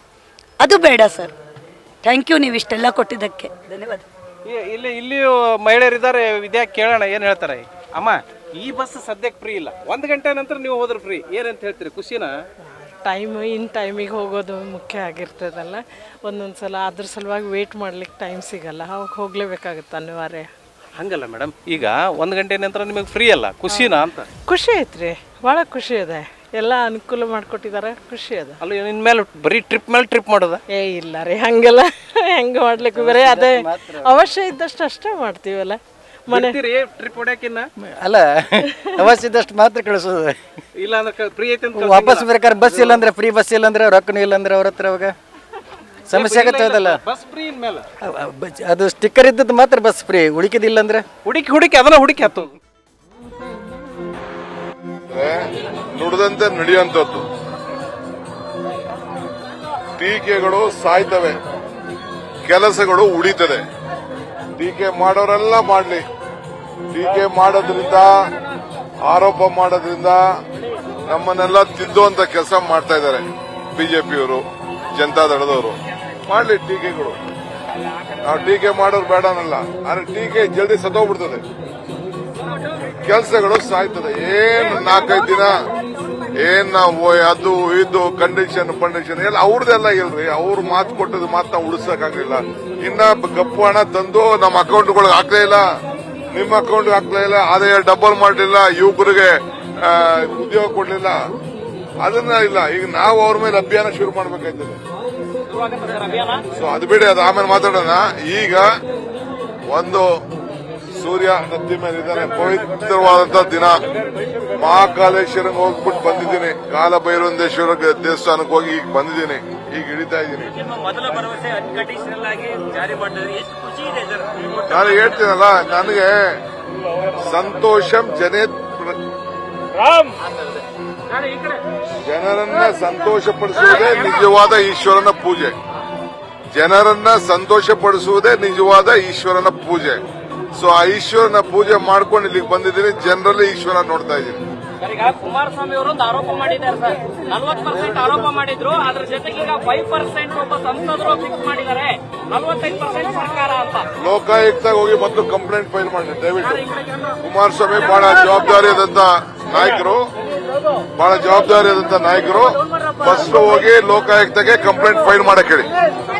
Speaker 12: ಅದು ಬೇಡ ಸರ್ ಥ್ಯಾಂಕ್ ಯು ನೀವು ಇಷ್ಟೆಲ್ಲ ಕೊಟ್ಟಿದ್ದಕ್ಕೆ ಧನ್ಯವಾದ
Speaker 4: ಇ- ಇಲ್ಲಿ ಇಲ್ಲಿಯೂ ಮಹಿಳೆಯರಿದ್ದಾರೆ ವಿದ್ಯಾ ಕೇಳೋಣ ಏನು ಹೇಳ್ತಾರೆ ಅಮ್ಮ ಈ ಬಸ್ ಸದ್ಯಕ್ಕೆ ಫ್ರೀ ಇಲ್ಲ ಒಂದು ಗಂಟೆ ನಂತರ ನೀವು ಹೋದ್ರೆ ಫ್ರೀ ಏನಂತ ಹೇಳ್ತೀರಿ ಖುಷಿನಾ
Speaker 13: ಟೈಮ್ ಇನ್ ಟೈಮಿಗೆ ಹೋಗೋದು ಮುಖ್ಯ ಆಗಿರ್ತದಲ್ಲ ಒಂದೊಂದು ಸಲ ಅದ್ರ ಸಲುವಾಗಿ ವೇಟ್ ಮಾಡ್ಲಿಕ್ಕೆ ಟೈಮ್ ಸಿಗಲ್ಲ ಅವಾಗ ಹೋಗ್ಲೇಬೇಕಾಗತ್ತೆ ಅನಿವಾರ್ಯ
Speaker 4: ಹಂಗಲ್ಲ ಮೇಡಮ್ ಈಗ ಒಂದು ಗಂಟೆ ನಂತರ ನಿಮಗೆ ಫ್ರೀ ಅಲ್ಲ ಖುಷಿನಾ ಅಂತ
Speaker 13: ಖುಷಿ ಐತ್ರಿ ಭಾಳ ಖುಷಿ ಇದೆ ಎಲ್ಲ ಅನುಕೂಲ ಮಾಡಿಕೊಟ್ಟಿದ್ದಾರೆ ಖುಷಿ ಅದ
Speaker 4: ಅಲ್ಲ ಇನ್ಮೇಲೆ ಬರೀ ಟ್ರಿಪ್ ಮೇಲೆ ಟ್ರಿಪ್ ಮಾಡೋದ
Speaker 13: ಏ ಇಲ್ಲ ರೀ ಹಂಗೆಲ್ಲ ಹೆಂಗೆ ಮಾಡ್ಲಿಕ್ಕೆ ಬರೀ ಅದೇ ಅವಶ್ಯ ಇದ್ದಷ್ಟು ಅಷ್ಟೇ ಮಾಡ್ತೀವಲ್ಲ ಮನೆ
Speaker 4: ಟ್ರಿಪ್ ಹೊಡ್ಯಾಕಿನ್ನ
Speaker 14: ಅಲ್ಲ ಅವಶ್ಯ ಇದ್ದಷ್ಟು ಮಾತ್ರ ಕಳಿಸೋದು
Speaker 4: ಇಲ್ಲ ಅಂದ್ರೆ ಫ್ರೀ ಐತೆ ಅಂತ
Speaker 14: ವಾಪಸ್ ಬೇಕಾದ್ರೆ ಬಸ್ ಇಲ್ಲ ಅಂದ್ರೆ ಫ್ರೀ ಬಸ್ ಇಲ್ಲ ಅಂದ್ರೆ ರೊಕ್ಕನೂ ಇಲ್ಲ ಅಂದ್ರೆ ಅವ್ರ ಹತ್ರ ಅವಾಗ ಸಮಸ್ಯೆ ಆಗತ್ತೆ ಅದಲ್ಲ
Speaker 4: ಬಸ್ ಫ್ರೀ ಇನ್ಮೇಲೆ
Speaker 14: ಅದು ಸ್ಟಿಕ್ಕರ್ ಇದ್ದದ್ದು ಮಾತ್ರ ಬಸ್ ಫ್ರೀ ಉಳಿಕಿದಿಲ್ಲ ಅಂದ್ರೆ
Speaker 4: ಹುಡುಕಿ ಹುಡುಕಿ ಅದನ್ನ ಹುಡುಕಿ ಹತ್ತು
Speaker 15: ನುಡಿದಂತೆ ನಡೆಯುವಂಥದ್ದು ಟೀಕೆಗಳು ಸಾಯ್ತವೆ ಕೆಲಸಗಳು ಉಳಿತದೆ ಟೀಕೆ ಮಾಡೋರೆಲ್ಲ ಮಾಡಲಿ ಟೀಕೆ ಮಾಡೋದ್ರಿಂದ ಆರೋಪ ಮಾಡೋದ್ರಿಂದ ನಮ್ಮನ್ನೆಲ್ಲ ತಿದ್ದುವಂತ ಕೆಲಸ ಮಾಡ್ತಾ ಇದ್ದಾರೆ ಬಿಜೆಪಿಯವರು ಜನತಾದಳದವರು ಮಾಡಲಿ ಟೀಕೆಗಳು ನಾವು ಟೀಕೆ ಮಾಡೋರು ಬೇಡ ಅನ್ನಲ್ಲ ಆದ್ರೆ ಟೀಕೆ ಜಲ್ದಿ ಸತ್ತೋಗ್ಬಿಡ್ತದೆ ಕೆಲಸಗಳು ಸಾಯ್ತದೆ ಏನು ನಾಲ್ಕೈದು ದಿನ ಏನ್ ನಾವು ಅದು ಇದು ಕಂಡೀಷನ್ ಪಂಡೀಷನ್ ಎಲ್ಲ ಅವ್ರದ್ದೆಲ್ಲ ಇಲ್ರಿ ಅವ್ರು ಮಾತು ಕೊಟ್ಟದ್ದು ಮಾತನ್ನ ಉಳಿಸಕ್ಕಾಗಲಿಲ್ಲ ಇನ್ನ ಕಪ್ಪು ಹಣ ತಂದು ನಮ್ಮ ಅಕೌಂಟ್ಗಳಿಗೆ ಹಾಕ್ಲೇ ಇಲ್ಲ ನಿಮ್ಮ ಅಕೌಂಟ್ ಹಾಕ್ಲೇ ಇಲ್ಲ ಆದಾಯ ಡಬಲ್ ಮಾಡಲಿಲ್ಲ ಯುವಕರಿಗೆ ಆ, ಉದ್ಯೋಗ ಕೊಡ್ಲಿಲ್ಲ ಅದನ್ನ ಇಲ್ಲ ಈಗ ನಾವು ಅವ್ರ ಮೇಲೆ ಅಭಿಯಾನ ಶುರು ಮಾಡ್ಬೇಕಾಯ್ತದೆ ಸೊ ಅದು ಬಿಡಿ ಅದು ಆಮೇಲೆ ಮಾತಾಡೋಣ ಈಗ ಒಂದು ಸೂರ್ಯ ನದಿ ಮೇಲೆ ಇದ್ದಾನೆ ಪವಿತ್ರವಾದಂತ ದಿನ ಮಹಾಕಾಲೇಶ್ವರಂಗೆ ಹೋಗ್ಬಿಟ್ಟು ಬಂದಿದ್ದೀನಿ ಕಾಲಭೈರವಂದೇಶ್ವರ ದೇವಸ್ಥಾನಕ್ಕೆ ಹೋಗಿ ಈಗ ಬಂದಿದ್ದೀನಿ ಈಗ ಇಳಿತಾ ಇದ್ದೀನಿ
Speaker 16: ಮೊದಲ ಭರವಸೆ ಅನ್ಕಂಡೀಷನಲ್ ಆಗಿ ಜಾರಿ ಮಾಡಿದ್ರೆ ಎಷ್ಟು ಖುಷಿ ಇದೆ ಸರ್
Speaker 15: ನಾನು ಹೇಳ್ತೀನಲ್ಲ ನನಗೆ ಸಂತೋಷಂ ಜನೇ ಜನರನ್ನ ಸಂತೋಷಪಡಿಸುವುದೇ ನಿಜವಾದ ಈಶ್ವರನ ಪೂಜೆ ಜನರನ್ನ ಸಂತೋಷಪಡಿಸುವುದೇ ನಿಜವಾದ ಈಶ್ವರನ ಪೂಜೆ ಸೊ ಆ ಈಶ್ವರನ ಪೂಜೆ ಮಾಡ್ಕೊಂಡು ಇಲ್ಲಿಗೆ ಬಂದಿದ್ದೀನಿ ಜನರಲ್ಲಿ ಈಶ್ವರ ನೋಡ್ತಾ ಇದ್ದೀನಿ
Speaker 16: ಸರ್ ಈಗ ಕುಮಾರಸ್ವಾಮಿ ಅವರು ಒಂದು ಆರೋಪ ಮಾಡಿದ್ದಾರೆ ಸರ್ ನಲ್ವತ್ತು ಪರ್ಸೆಂಟ್ ಆರೋಪ ಮಾಡಿದ್ರು ಅದ್ರ ಜೊತೆಗೆ ಈಗ ಫೈವ್ ಪರ್ಸೆಂಟ್ ಒಬ್ಬ ಸಂಸದರು ಫಿಕ್ಸ್ ಮಾಡಿದ್ದಾರೆ ನಲ್ವತ್ತೈದು ಪರ್ಸೆಂಟ್ ಸರ್ಕಾರ ಅಂತ
Speaker 15: ಲೋಕಾಯುಕ್ತ ಹೋಗಿ ಮತ್ತು ಕಂಪ್ಲೇಂಟ್ ಫೈಲ್ ಮಾಡಿ ದಯವಿಟ್ಟು ಕುಮಾರಸ್ವಾಮಿ ಬಹಳ ಜವಾಬ್ದಾರಿಯಾದಂತ ನಾಯಕರು ಬಹಳ ಜವಾಬ್ದಾರಿಯಾದಂತ ನಾಯಕರು ಫಸ್ಟ್ ಹೋಗಿ ಲೋಕಾಯುಕ್ತಗೆ ಕಂಪ್ಲೇಂಟ್ ಫೈಲ್ ಮಾಡಕ್ ಹೇಳಿ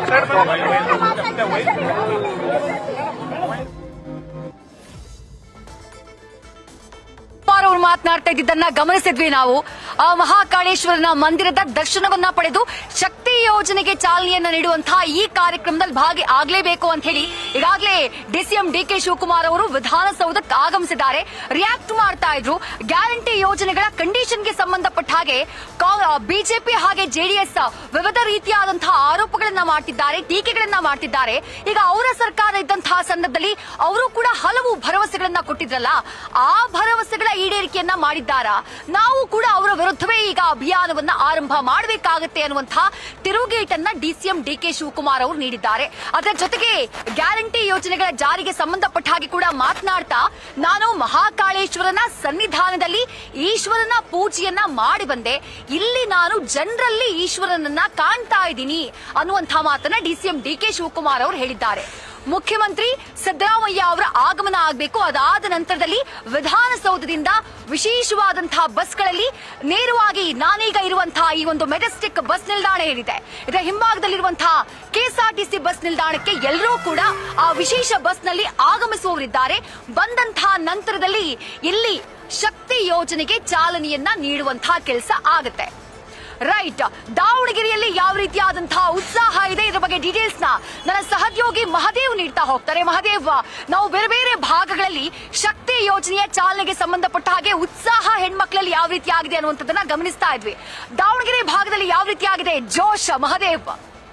Speaker 1: ಕುಮಾರ್ ಅವರು ಮಾತನಾಡ್ತಾ ಇದ್ದಿದ್ದನ್ನ ಗಮನಿಸಿದ್ವಿ ನಾವು ಆ ಮಹಾಕಾಳೇಶ್ವರನ ಮಂದಿರದ ದರ್ಶನವನ್ನ ಪಡೆದು ಶಕ್ತಿ ಯೋಜನೆಗೆ ಚಾಲನೆಯನ್ನ ನೀಡುವಂತಹ ಈ ಕಾರ್ಯಕ್ರಮದಲ್ಲಿ ಭಾಗಿ ಆಗ್ಲೇಬೇಕು ಅಂತ ಹೇಳಿ ಈಗಾಗಲೇ ಡಿಸಿಎಂ ಡಿ ಕೆ ಶಿವಕುಮಾರ್ ಅವರು ವಿಧಾನಸೌಧಕ್ಕೆ ಆಗಮಿಸಿದ್ದಾರೆ ರಿಯಾಕ್ಟ್ ಮಾಡ್ತಾ ಇದ್ರು ಗ್ಯಾರಂಟಿ ಯೋಜನೆಗಳ ಕಂಡೀಷನ್ಗೆ ಸಂಬಂಧಪಟ್ಟ ಹಾಗೆ ಬಿಜೆಪಿ ಹಾಗೆ ಜೆಡಿಎಸ್ ವಿವಿಧ ರೀತಿಯಾದಂತಹ ಆರೋಪಗಳನ್ನ ಮಾಡ್ತಿದ್ದಾರೆ ಟೀಕೆಗಳನ್ನ ಮಾಡ್ತಿದ್ದಾರೆ ಈಗ ಅವರ ಸರ್ಕಾರ ಇದ್ದಂತಹ ಸಂದರ್ಭದಲ್ಲಿ ಅವರು ಕೂಡ ಹಲವು ಭರವಸೆಗಳನ್ನ ಕೊಟ್ಟಿದ್ರಲ್ಲ ಆ ಭರವಸೆಗಳ ಈಡೇರಿಕೆಯನ್ನ ಮಾಡಿದ್ದಾರಾ ನಾವು ಕೂಡ ಅವರ ವಿರುದ್ಧವೇ ಈಗ ಅಭಿಯಾನವನ್ನ ಆರಂಭ ಮಾಡಬೇಕಾಗುತ್ತೆ ಅನ್ನುವಂತಹ ತಿರುಗೇಟನ್ನ ಡಿಸಿಎಂ ಡಿ ಕೆ ಶಿವಕುಮಾರ್ ಅವರು ನೀಡಿದ್ದಾರೆ ಅದರ ಜೊತೆಗೆ ಗ್ಯಾರಂಟಿ ಯೋಜನೆಗಳ ಜಾರಿಗೆ ಸಂಬಂಧಪಟ್ಟ ಹಾಗೆ ಕೂಡ ಮಾತನಾಡ್ತಾ ನಾನು ಮಹಾಕಾಳೇಶ್ವರನ ಸನ್ನಿಧಾನದಲ್ಲಿ ಈಶ್ವರನ ಪೂಜೆಯನ್ನ ಮಾಡಿ ಬಂದೆ ಇಲ್ಲಿ ನಾನು ಜನರಲ್ಲಿ ಈಶ್ವರನನ್ನ ಕಾಣ್ತಾ ಇದ್ದೀನಿ ಅನ್ನುವಂತಹ ಮಾತನ್ನ ಡಿಸಿಎಂ ಡಿ ಕೆ ಶಿವಕುಮಾರ್ ಅವರು ಹೇಳಿದ್ದಾರೆ ಮುಖ್ಯಮಂತ್ರಿ ಸಿದ್ದರಾಮಯ್ಯ ಅವರ ಆಗಮನ ಆಗಬೇಕು ಅದಾದ ನಂತರದಲ್ಲಿ ವಿಧಾನಸೌಧದಿಂದ ವಿಶೇಷವಾದಂತಹ ಬಸ್ಗಳಲ್ಲಿ ನೇರವಾಗಿ ನಾನೀಗ ಇರುವಂತಹ ಈ ಒಂದು ಮೆಜೆಸ್ಟಿಕ್ ಬಸ್ ನಿಲ್ದಾಣ ಏನಿದೆ ಇದರ ಹಿಂಭಾಗದಲ್ಲಿರುವಂತಹ ಕೆಎಸ್ಆರ್ಟಿಸಿ ಬಸ್ ನಿಲ್ದಾಣಕ್ಕೆ ಎಲ್ಲರೂ ಕೂಡ ಆ ವಿಶೇಷ ಬಸ್ನಲ್ಲಿ ಆಗಮಿಸುವವರಿದ್ದಾರೆ ಬಂದಂತಹ ನಂತರದಲ್ಲಿ ಇಲ್ಲಿ ಶಕ್ತಿ ಯೋಜನೆಗೆ ಚಾಲನೆಯನ್ನ ನೀಡುವಂತಹ ಕೆಲಸ ಆಗುತ್ತೆ ರೈಟ್ ದಾವಣಗೆರೆಯಲ್ಲಿ ಯಾವ ರೀತಿಯಾದಂತಹ ಉತ್ಸಾಹ ಇದೆ ಇದರ ಬಗ್ಗೆ ಡೀಟೇಲ್ಸ್ ನ ನನ್ನ ಸಹೋದ್ಯೋಗಿ ಮಹದೇವ್ ನೀಡ್ತಾ ಹೋಗ್ತಾರೆ ಮಹದೇವ್ ನಾವು ಬೇರೆ ಬೇರೆ ಭಾಗಗಳಲ್ಲಿ ಶಕ್ತಿ ಯೋಜನೆಯ ಚಾಲನೆಗೆ ಸಂಬಂಧಪಟ್ಟ ಹಾಗೆ ಉತ್ಸಾಹ ಹೆಣ್ಮಕ್ಳಲ್ಲಿ ಯಾವ ರೀತಿ ಆಗಿದೆ ಅನ್ನುವಂಥದ್ದನ್ನ ಗಮನಿಸ್ತಾ ಇದ್ವಿ ದಾವಣಗೆರೆ ಭಾಗದಲ್ಲಿ ಯಾವ ರೀತಿ ಆಗಿದೆ ಜೋಶ್ ಮಹದೇವ್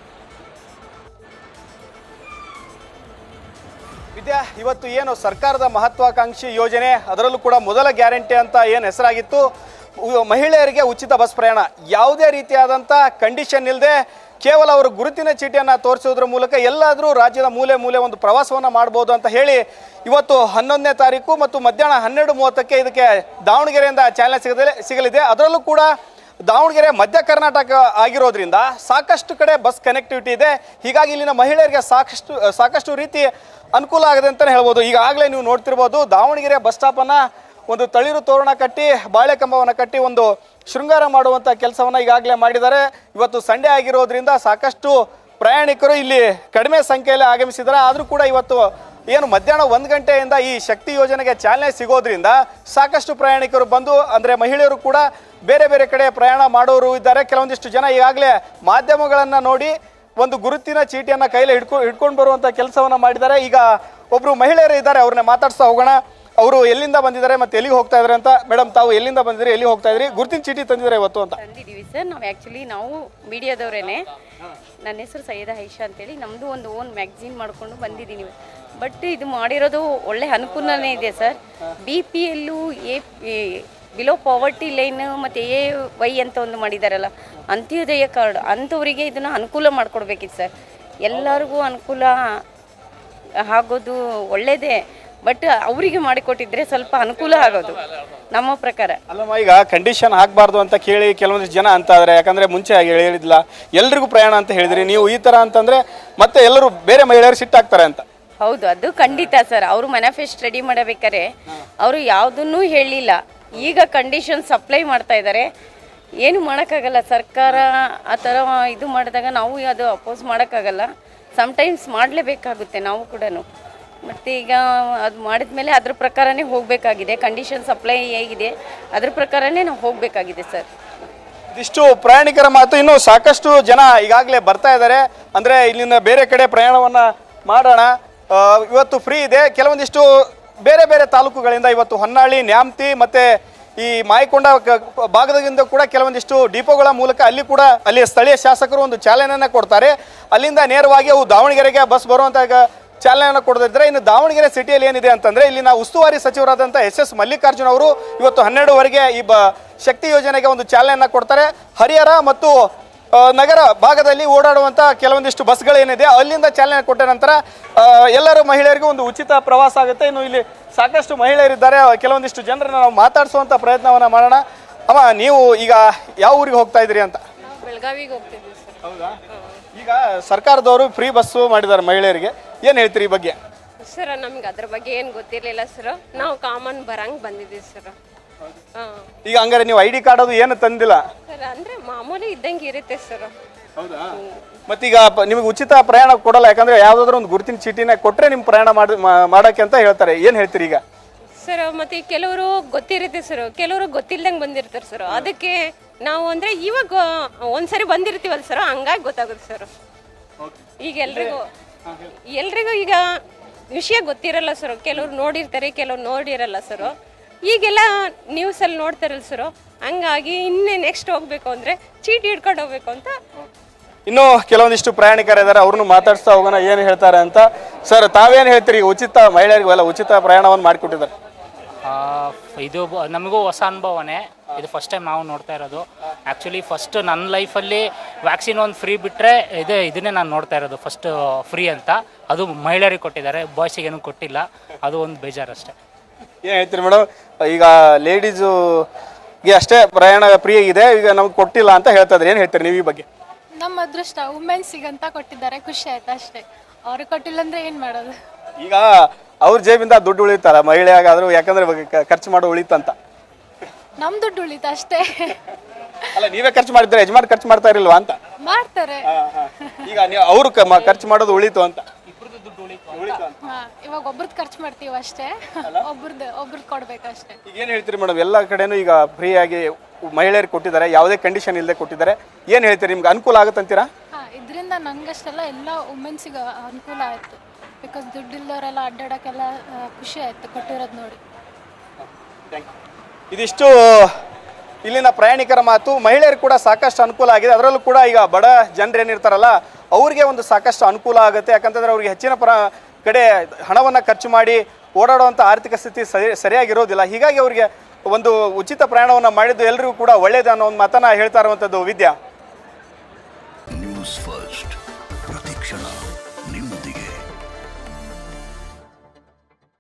Speaker 17: ವಿದ್ಯಾ ಇವತ್ತು ಏನು ಸರ್ಕಾರದ ಮಹತ್ವಾಕಾಂಕ್ಷಿ ಯೋಜನೆ ಅದರಲ್ಲೂ ಕೂಡ ಮೊದಲ ಗ್ಯಾರಂಟಿ ಅಂತ ಏನು ಹೆಸರಾಗಿತ್ತು ಉ- ಮಹಿಳೆಯರಿಗೆ ಉಚಿತ ಬಸ್ ಪ್ರಯಾಣ ಯಾವುದೇ ರೀತಿಯಾದಂಥ ಕಂಡೀಷನ್ ಇಲ್ಲದೆ ಕೇವಲ ಅವರು ಗುರುತಿನ ಚೀಟಿಯನ್ನು ತೋರಿಸೋದ್ರ ಮೂಲಕ ಎಲ್ಲಾದರೂ ರಾಜ್ಯದ ಮೂಲೆ ಮೂಲೆ ಒಂದು ಪ್ರವಾಸವನ್ನು ಮಾಡ್ಬೋದು ಅಂತ ಹೇಳಿ ಇವತ್ತು ಹನ್ನೊಂದನೇ ತಾರೀಕು ಮತ್ತು ಮಧ್ಯಾಹ್ನ ಹನ್ನೆರಡು ಮೂವತ್ತಕ್ಕೆ ಇದಕ್ಕೆ ದಾವಣಗೆರೆಯಿಂದ ಚಾಲನೆ ಸಿಗದೆ ಸಿಗಲಿದೆ ಅದರಲ್ಲೂ ಕೂಡ ದಾವಣಗೆರೆ ಮಧ್ಯ ಕರ್ನಾಟಕ ಆಗಿರೋದ್ರಿಂದ ಸಾಕಷ್ಟು ಕಡೆ ಬಸ್ ಕನೆಕ್ಟಿವಿಟಿ ಇದೆ ಹೀಗಾಗಿ ಇಲ್ಲಿನ ಮಹಿಳೆಯರಿಗೆ ಸಾಕಷ್ಟು ಸಾಕಷ್ಟು ರೀತಿ ಅನುಕೂಲ ಆಗಿದೆ ಅಂತಲೇ ಹೇಳ್ಬೋದು ಈಗಾಗಲೇ ನೀವು ನೋಡ್ತಿರ್ಬೋದು ದಾವಣಗೆರೆ ಬಸ್ ಸ್ಟಾಪನ್ನು ಒಂದು ತಳಿರು ತೋರಣ ಕಟ್ಟಿ ಬಾಳೆ ಕಂಬವನ್ನು ಕಟ್ಟಿ ಒಂದು ಶೃಂಗಾರ ಮಾಡುವಂಥ ಕೆಲಸವನ್ನು ಈಗಾಗಲೇ ಮಾಡಿದ್ದಾರೆ ಇವತ್ತು ಸಂಡೇ ಆಗಿರೋದ್ರಿಂದ ಸಾಕಷ್ಟು ಪ್ರಯಾಣಿಕರು ಇಲ್ಲಿ ಕಡಿಮೆ ಸಂಖ್ಯೆಯಲ್ಲಿ ಆಗಮಿಸಿದ್ದಾರೆ ಆದರೂ ಕೂಡ ಇವತ್ತು ಏನು ಮಧ್ಯಾಹ್ನ ಒಂದು ಗಂಟೆಯಿಂದ ಈ ಶಕ್ತಿ ಯೋಜನೆಗೆ ಚಾಲನೆ ಸಿಗೋದ್ರಿಂದ ಸಾಕಷ್ಟು ಪ್ರಯಾಣಿಕರು ಬಂದು ಅಂದರೆ ಮಹಿಳೆಯರು ಕೂಡ ಬೇರೆ ಬೇರೆ ಕಡೆ ಪ್ರಯಾಣ ಮಾಡೋರು ಇದ್ದಾರೆ ಕೆಲವೊಂದಿಷ್ಟು ಜನ ಈಗಾಗಲೇ ಮಾಧ್ಯಮಗಳನ್ನು ನೋಡಿ ಒಂದು ಗುರುತಿನ ಚೀಟಿಯನ್ನು ಕೈಲಿ ಹಿಡ್ಕೊ ಹಿಡ್ಕೊಂಡು ಬರುವಂಥ ಕೆಲಸವನ್ನು ಮಾಡಿದ್ದಾರೆ ಈಗ ಒಬ್ಬರು ಮಹಿಳೆಯರು ಇದ್ದಾರೆ ಅವ್ರನ್ನ ಮಾತಾಡ್ಸ್ತಾ ಹೋಗೋಣ ಅವರು ಎಲ್ಲಿಂದ ಬಂದಿದ್ದಾರೆ ಮತ್ತೆ ಎಲ್ಲಿಗೆ ಹೋಗ್ತಾ ಇದ್ದಾರೆ ಅಂತ ಮೇಡಮ್ ತಾವು ಎಲ್ಲಿಂದ ಬಂದಿದ್ರಿ ಎಲ್ಲಿ ಹೋಗ್ತಾ ಇದ್ರಿ ಗುರುತಿನ ಚೀಟಿ ತಂದಿದ್ದಾರೆ ಇವತ್ತು ಅಂತ
Speaker 18: ಬಂದಿದ್ದೀವಿ ಸರ್ ನಾವು ಆ್ಯಕ್ಚುಲಿ ನಾವು ಮೀಡಿಯಾದವರೇನೆ ನನ್ನ ಹೆಸರು ಸೈಯದ ಐಷಾ ಅಂತೇಳಿ ನಮ್ಮದು ಒಂದು ಓನ್ ಮ್ಯಾಗ್ಝಿನ್ ಮಾಡಿಕೊಂಡು ಬಂದಿದ್ದೀನಿ ಬಟ್ ಇದು ಮಾಡಿರೋದು ಒಳ್ಳೆ ಅನುಕೂಲನೇ ಇದೆ sir B P L A below poverty line ಮತ್ತು ಎ ವೈ ಅಂತ ಒಂದು ಮಾಡಿದಾರಲ್ಲ ಅಂತ್ಯೋದಯ ಕಾರ್ಡ್ ಅಂಥವರಿಗೆ ಇದನ್ನು ಅನುಕೂಲ ಮಾಡಿಕೊಡ್ಬೇಕಿತ್ತು ಸರ್ ಎಲ್ಲರಿಗೂ ಅನುಕೂಲ ಆಗೋದು ಒಳ್ಳೆಯದೇ ಬಟ್ ಅವರಿಗೆ ಮಾಡಿಕೊಟ್ಟಿದ್ರೆ ಸ್ವಲ್ಪ ಅನುಕೂಲ ಆಗೋದು ನಮ್ಮ ಪ್ರಕಾರ
Speaker 17: ಅಲ್ಲಮ್ಮ ಈಗ ಕಂಡೀಷನ್ ಹಾಕಬಾರ್ದು ಅಂತ ಕೇಳಿ ಕೆಲವೊಂದಿಷ್ಟು ಜನ ಅಂತ ಇದ್ದಾರೆ ಯಾಕಂದ್ರೆ ಮುಂಚೆ ಹಾಗೆ ಹೇಳಿದ್ಲ ಎಲ್ರಿಗೂ ಪ್ರಯಾಣ ಅಂತ ಹೇಳಿದ್ರಿ ನೀವು ಈ ತರ ಅಂತಂದ್ರೆ ಮತ್ತೆ ಎಲ್ಲರೂ ಬೇರೆ ಮಹಿಳೆಯರು ಸಿಟ್ಟಾಗ್ತಾರೆ ಅಂತ
Speaker 18: ಹೌದು ಅದು ಖಂಡಿತ ಸರ್ ಅವರು ಮ್ಯಾನಿಫೆಸ್ಟ್ ರೆಡಿ ಮಾಡಬೇಕಾರೆ ಅವರು ಯಾವುದನ್ನೂ ಹೇಳಲಿಲ್ಲ ಈಗ ಕಂಡೀಷನ್ ಸಪ್ಲೈ ಮಾಡ್ತಾ ಇದ್ದಾರೆ ಏನು ಮಾಡೋಕ್ಕಾಗಲ್ಲ ಸರ್ಕಾರ ಆ ಥರ ಇದು ಮಾಡಿದಾಗ ನಾವು ಅದು ಅಪೋಸ್ ಮಾಡೋಕ್ಕಾಗಲ್ಲ ಸಮ್ಟೈಮ್ಸ್ ಮಾಡಲೇಬೇಕಾಗುತ್ತೆ ನಾವು ಕೂಡ ಮತ್ತು ಈಗ ಅದು ಮಾಡಿದ ಮೇಲೆ ಅದ್ರ ಪ್ರಕಾರನೇ ಹೋಗಬೇಕಾಗಿದೆ ಕಂಡೀಷನ್ ಸಪ್ಲೈ ಹೇಗಿದೆ ಅದ್ರ ಪ್ರಕಾರನೇ ನಾವು ಹೋಗಬೇಕಾಗಿದೆ ಸರ್
Speaker 17: ಇದಿಷ್ಟು ಪ್ರಯಾಣಿಕರ ಮಾತು ಇನ್ನು ಸಾಕಷ್ಟು ಜನ ಈಗಾಗಲೇ ಬರ್ತಾ ಇದ್ದಾರೆ ಅಂದ್ರೆ ಇಲ್ಲಿಂದ ಬೇರೆ ಕಡೆ ಪ್ರಯಾಣವನ್ನ ಮಾಡೋಣ ಆ, ಇವತ್ತು ಫ್ರೀ ಇದೆ ಕೆಲವೊಂದಿಷ್ಟು ಬೇರೆ ಬೇರೆ ತಾಲೂಕುಗಳಿಂದ ಇವತ್ತು ಹೊನ್ನಾಳಿ ನ್ಯಾಮತಿ ಮತ್ತೆ ಈ ಮಾಯಕೊಂಡ ಕ- ಭಾಗದಿಂದ ಕೂಡ ಕೆಲವೊಂದಿಷ್ಟು ಡಿಪೋಗಳ ಮೂಲಕ ಅಲ್ಲಿ ಕೂಡ ಅಲ್ಲಿ ಸ್ಥಳೀಯ ಶಾಸಕರು ಒಂದು ಚಾಲನೆಯನ್ನ ಕೊಡ್ತಾರೆ ಅಲ್ಲಿಂದ ನೇರವಾಗಿ ಅವು ದಾವಣಗೆರೆಗೆ ಬಸ್ ಬರುವಂತ ಚಾಲನೆಯನ್ನು ಕೊಡ್ತಿದ್ರೆ ಇನ್ನು ದಾವಣಗೆರೆ ಸಿಟಿಯಲ್ಲಿ ಏನಿದೆ ಅಂತಂದ್ರೆ ಇಲ್ಲಿನ ಉಸ್ತುವಾರಿ ಸಚಿವರಾದಂಥ ಎಸ್ ಎಸ್ ಮಲ್ಲಿಕಾರ್ಜುನ್ ಅವರು ಇವತ್ತು ಹನ್ನೆರಡುವರೆಗೆ ಈ ಬ ಶಕ್ತಿ ಯೋಜನೆಗೆ ಒಂದು ಚಾಲನೆಯನ್ನ ಕೊಡ್ತಾರೆ ಹರಿಹರ ಮತ್ತು ಆ, ನಗರ ಭಾಗದಲ್ಲಿ ಓಡಾಡುವಂಥ ಕೆಲವೊಂದಿಷ್ಟು ಬಸ್ಗಳೇನಿದೆ ಅಲ್ಲಿಂದ ಚಾಲನೆ ಕೊಟ್ಟ ನಂತರ ಆ, ಎಲ್ಲರೂ ಮಹಿಳೆಯರಿಗೂ ಒಂದು ಉಚಿತ ಪ್ರವಾಸ ಆಗುತ್ತೆ ಇನ್ನು ಇಲ್ಲಿ ಸಾಕಷ್ಟು ಮಹಿಳೆಯರಿದ್ದಾರೆ ಕೆಲವೊಂದಿಷ್ಟು ಜನರನ್ನ ನಾವು ಮಾತಾಡಿಸುವಂಥ ಪ್ರಯತ್ನವನ್ನ ಮಾಡೋಣ ಅಮ್ಮ ನೀವು ಈಗ ಯಾವ ಊರಿಗೆ ಹೋಗ್ತಾ ಇದ್ದೀರಿ ಅಂತ
Speaker 10: ಬೆಳಗಾವಿಗೆ ಹೋಗ್ತಿದ್ವಿ ಸರ್
Speaker 17: ಹೌದಾ ಈಗ ಸರ್ಕಾರದವರು ಫ್ರೀ ಬಸ್ಸು ಮಾಡಿದ್ದಾರೆ ಮಹಿಳೆಯರಿಗೆ ಏನು ಹೇಳ್ತೀರಿ ಈ ಬಗ್ಗೆ
Speaker 10: ಸರ್ ನಮ್ಗೆ ಅದ್ರ ಬಗ್ಗೆ ಏನು ಗೊತ್ತಿರಲಿಲ್ಲ ಸರ್ ನಾವು ಕಾಮನ್ ಬರಂಗ್ ಬಂದಿದ್ದೀವಿ ಸರ್
Speaker 17: ಈಗ ಹಂಗಾರೆ ನೀವು ಐ ಡಿ ಕಾರ್ಡ್ ಅದು ಏನು ತಂದಿಲ್ಲ
Speaker 10: ಸರ್ ಅಂದ್ರೆ ಮಾಮೂಲಿ ಇದ್ದಂಗೆ ಇರುತ್ತೆ ಸರ್
Speaker 17: ಹೌದಾ ಮತ್ತೀಗ ಪ- ನಿಮಗೆ ಉಚಿತ ಪ್ರಯಾಣ ಕೊಡಲ್ಲ ಯಾಕಂದ್ರೆ ಯಾವ್ದಾದ್ರು ಒಂದು ಗುರುತಿನ ಚೀಟಿನ ಕೊಟ್ರೆ ನಿಮ್ ಪ್ರಯಾಣ ಮಾಡಿ ಮಾ- ಮಾಡಕ್ಕೆ ಅಂತ ಹೇಳ್ತಾರೆ ಏನ್ ಹೇಳ್ತೀರಿ ಈಗ
Speaker 10: ಸರ್ ಮತ್ತೆ ಕೆಲವರು ಗೊತ್ತಿರುತ್ತೆ ಸರ್ ಕೆಲವರು ಗೊತ್ತಿಲ್ದಂಗೆ ಬಂದಿರ್ತಾರೆ ಸರ್ ಅದಕ್ಕೆ ನಾವು ಅಂದ್ರೆ ಇವಾಗ ಒಂದ್ಸರಿ ಬಂದಿರ್ತೀವಲ್ಲ ಸರ್ ಹಂಗಾಗಿ ಗೊತ್ತಾಗುತ್ತೆ ಸರ್ ಈಗ ಎಲ್ರಿಗೂ ಎಲ್ರಿಗೂ ಈಗ ವಿಷಯ ಗೊತ್ತಿರಲ್ಲ ಸರ್ ಕೆಲವ್ರು ನೋಡಿರ್ತಾರೆ ಕೆಲವ್ರು ನೋಡಿರಲ್ಲ ಸರ್ ಈಗೆಲ್ಲ ನ್ಯೂಸಲ್ಲಿ ನೋಡ್ತಾರಲ್ಲ ಸರ್ ಹಂಗಾಗಿ ಇನ್ನೇ ನೆಕ್ಸ್ಟ್ ಹೋಗ್ಬೇಕು ಅಂದ್ರೆ ಚೀಟಿ ಹಿಡ್ಕೊಂಡು ಹೋಗ್ಬೇಕು ಅಂತ
Speaker 17: ಇನ್ನು ಕೆಲವೊಂದಿಷ್ಟು ಪ್ರಯಾಣಿಕರಿದ್ದಾರೆ ಅವ್ರನ್ನು ಮಾತಾಡ್ಸ್ತಾ ಹೋಗೋಣ ಏನು ಹೇಳ್ತಾರೆ ಅಂತ ಸರ್ ತಾವೇನು ಹೇಳ್ತೀರಿ ಈಗ ಉಚಿತ ಮಹಿಳೆಯರಿಗೆಲ್ಲ ಉಚಿತ ಪ್ರಯಾಣವನ್ನು ಮಾಡಿಕೊಟ್ಟಿದ್ದಾರೆ
Speaker 19: ಆ, ಇದು ಬ- ನಮಗೂ ಹೊಸ ಅನುಭವನೇ ಇದು ಫಸ್ಟ್ ಟೈಮ್ ನಾವು ನೋಡ್ತಾ ಇರೋದು ಆ್ಯಕ್ಚುಲಿ ಫಸ್ಟ್ ನನ್ನ ಲೈಫಲ್ಲಿ ವ್ಯಾಕ್ಸಿನ್ ಒಂದು ಫ್ರೀ ಬಿಟ್ಟರೆ ಇದೇ ಇದನ್ನೇ ನಾನು ನೋಡ್ತಾ ಇರೋದು ಫಸ್ಟ್ ಫ್ರೀ ಅಂತ ಅದು ಮಹಿಳೆಯರಿಗೆ ಕೊಟ್ಟಿದ್ದಾರೆ ಬಾಯ್ಸಿಗೆ ಏನೂ ಕೊಟ್ಟಿಲ್ಲ ಅದು ಒಂದು ಬೇಜಾರಷ್ಟೇ
Speaker 17: ಏನು ಹೇಳ್ತೀರಿ ಮೇಡಮ್ ಈಗ ಲೇಡೀಸುಗೆ ಅಷ್ಟೇ ಪ್ರಯಾಣ ಫ್ರೀ ಇದೆ ಈಗ ನಮ್ಗೆ ಕೊಟ್ಟಿಲ್ಲ ಅಂತ ಹೇಳ್ತಾ ಇದ್ದಾರೆ ಏನು ಹೇಳ್ತೀರಿ ನೀವು ಈ ಬಗ್ಗೆ
Speaker 20: ನಮ್ಮ ಅದೃಷ್ಟ ವುಮೆನ್ಸಿಗಂತ ಕೊಟ್ಟಿದ್ದಾರೆ ಖುಷಿ ಆಯ್ತು ಅಷ್ಟೇ ಅವ್ರಿಗೆ ಕೊಟ್ಟಿಲ್ಲ ಅಂದ್ರೆ ಏನ್ ಮಾಡೋದು
Speaker 17: ಈಗ ಅವ್ರ ಜೇಬಿಂದ ದುಡ್ಡು ಉಳಿತಲ್ಲ ಮಹಿಳೆಯಾಗಾದ್ರೂ ಯಾಕಂದ್ರೆ ಇವಾಗ ಕ- ಖರ್ಚು ಮಾಡೋ ಉಳಿತಂತ
Speaker 20: ನಮ್ ದುಡ್ಡು ಉಳಿತು ಅಷ್ಟೇ
Speaker 17: ಅಲ್ಲ ನೀವೇ ಖರ್ಚು ಮಾಡಿದ್ರೆ ಯಜಮಾನ್ ಖರ್ಚು ಮಾಡ್ತಾ ಇರಲ್ವಾ ಅಂತ
Speaker 20: ಮಾಡ್ತಾರೆ
Speaker 17: ಈಗ ನೀವು ಅವ್ರು ಕ- ಮ- ಖರ್ಚು ಮಾಡೋದು ಉಳಿತು ಅಂತ
Speaker 20: ಹಾ, ಇವಾಗ ಒಬ್ರದ್ ಖರ್ಚು ಮಾಡ್ತೀವಿ ಅಷ್ಟೇ ಒಬ್ರದ್ದು ಒಬ್ರದ್ ಕೊಡ್ಬೇಕು ಅಷ್ಟೇ
Speaker 17: ಈಗ ಏನು ಹೇಳ್ತೀರಿ ಮೇಡಮ್ ಎಲ್ಲ ಕಡೆನೂ ಈಗ ಫ್ರೀ ಆಗಿ ಮಹಿಳೆಯರಿಗೆ ಕೊಟ್ಟಿದ್ದಾರೆ ಯಾವುದೇ ಕಂಡೀಷನ್ ಇಲ್ಲದೆ ಕೊಟ್ಟಿದ್ದಾರೆ ಏನು ಹೇಳ್ತೀರಿ ನಿಮ್ಗೆ ಅನುಕೂಲ ಆಗುತ್ತಂತೀರಾ
Speaker 20: ಹಾ ಇದರಿಂದ ನಂಗಷ್ಟೆಲ್ಲ ಎಲ್ಲ ವುಮೆನ್ಸಿಗೆ ಅನುಕೂಲ ಆಯ್ತು ಬಿಕಾಸ್ ದುಡ್ಡು ಇಲ್ದವರೆಲ್ಲ ಅಡ್ಡಾಡಕ್ಕೆಲ್ಲ ಆ, ಖುಷಿ ಆಯ್ತು ಕೊಟ್ಟಿರೋದು ನೋಡಿ
Speaker 17: ಇದಿಷ್ಟು ಇಲ್ಲಿನ ಪ್ರಯಾಣಿಕರ ಮಾತು ಮಹಿಳೆಯರು ಕೂಡ ಸಾಕಷ್ಟು ಅನುಕೂಲ ಆಗಿದೆ ಅದರಲ್ಲೂ ಕೂಡ ಈಗ ಬಡ ಜನರು ಏನಿರ್ತಾರಲ್ಲ ಅವ್ರಿಗೆ ಒಂದು ಸಾಕಷ್ಟು ಅನುಕೂಲ ಆಗುತ್ತೆ ಯಾಕಂತಂದ್ರೆ ಅವ್ರಿಗೆ ಹೆಚ್ಚಿನ ಪ್ರ ಕಡೆ ಹಣವನ್ನು ಖರ್ಚು ಮಾಡಿ ಓಡಾಡುವಂಥ ಆರ್ಥಿಕ ಸ್ಥಿತಿ ಸರಿ ಸರಿಯಾಗಿರೋದಿಲ್ಲ ಹೀಗಾಗಿ ಅವರಿಗೆ ಒಂದು ಉಚಿತ ಪ್ರಯಾಣವನ್ನು ಮಾಡಿದ್ದು ಎಲ್ರಿಗೂ ಕೂಡ ಒಳ್ಳೇದು ಅನ್ನೋ ಒಂದು ಮಾತನ್ನ ಹೇಳ್ತಾ ಇರುವಂಥದ್ದು ವಿದ್ಯಾ
Speaker 21: ನ್ಯೂಸ್ ಫಸ್ಟ್ ಪ್ರತಿಕ್ಷಣ ನಿಮ್ಮೊಂದಿಗೆ